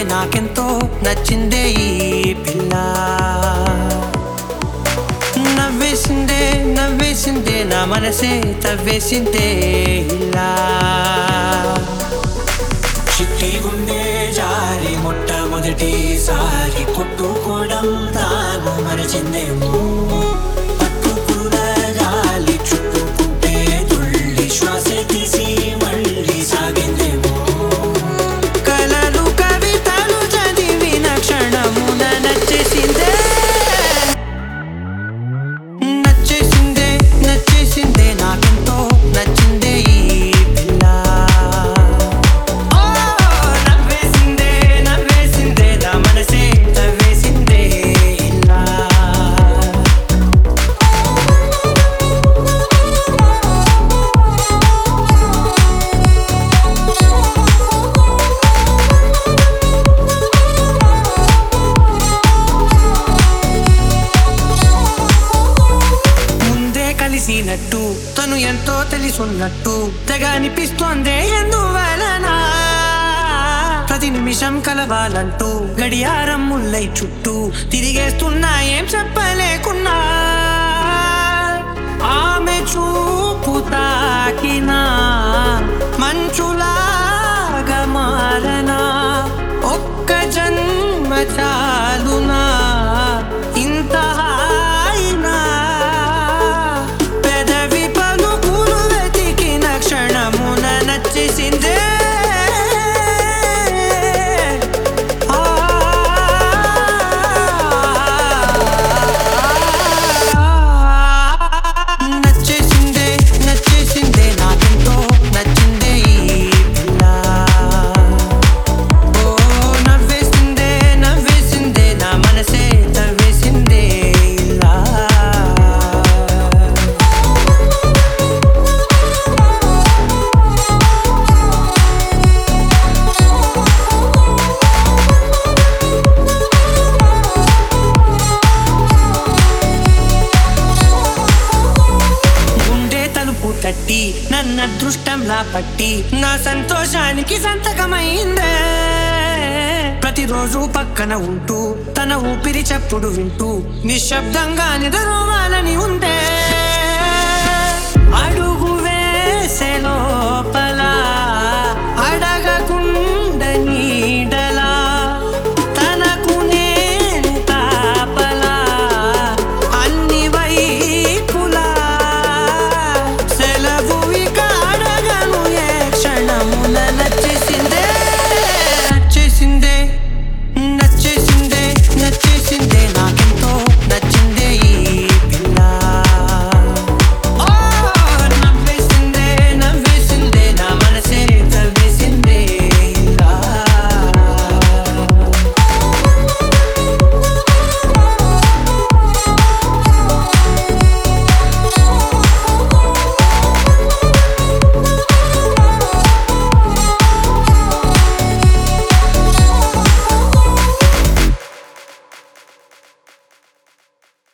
నాకెంతో నచ్చిందే ఈ పిల్ల నవ్వేసిందే నవ్వేసిందే నా మనసే తవ్వేసిందే ఇలా చిట్టి గుండె జారి మొట్టమొదటిసారి కొట్టుకోవడం తాను మరచిందేమో పట్టుకున్న గాలి చుట్టుకుంటే తుళ్ళి శ్వాస తీసి మళ్ళీ సాగిందేమో కలలు కవితలు చదివిన క్షణమున నచ్చేసిందే నచ్చేసిందే నచ్చేసిందే నాకెంతో నచ్చిందే ఈ పిల్ల ఓ నవ్వేసిందే నవ్వేసిందే నా మనసే తవ్వేసిందే ఇలా ముందే కలిసినట్టు తను ఎంతో తెలుసున్నట్టు తెగ అనిపిస్తోందే ఎందువలన ప్రతి నిమిషం కలవాలంటూ గడియారం ముల్లై చుట్టూ తిరిగేస్తున్నా ఏం చెప్పలేకున్నా ఆమె చూపు తాకినా మంచులాగా మారనా ఒక్క జన్మ చాలునా ఇంత హాయినా పెదవి పలుకులు వెతికిన క్షణమున నచ్చేసిందే ఆ నచ్చేసిందే నచ్చేసిందే నాకెంతో నచ్చిందే ఈ పిల్ల ఓ నవ్వేసిందే నవ్వేసిందే నా మనసే తవ్వేసిందే ఇలా గుండె తలుపు తట్టి నన్న అదృష్టంలా పట్టి నా సంతోషానికి సంతకమైందే ప్రతిరోజు పక్కన ఉంటూ తన ఊపిరి చప్పుడు వింటూ నిశ్శబ్దంగా నిద్ర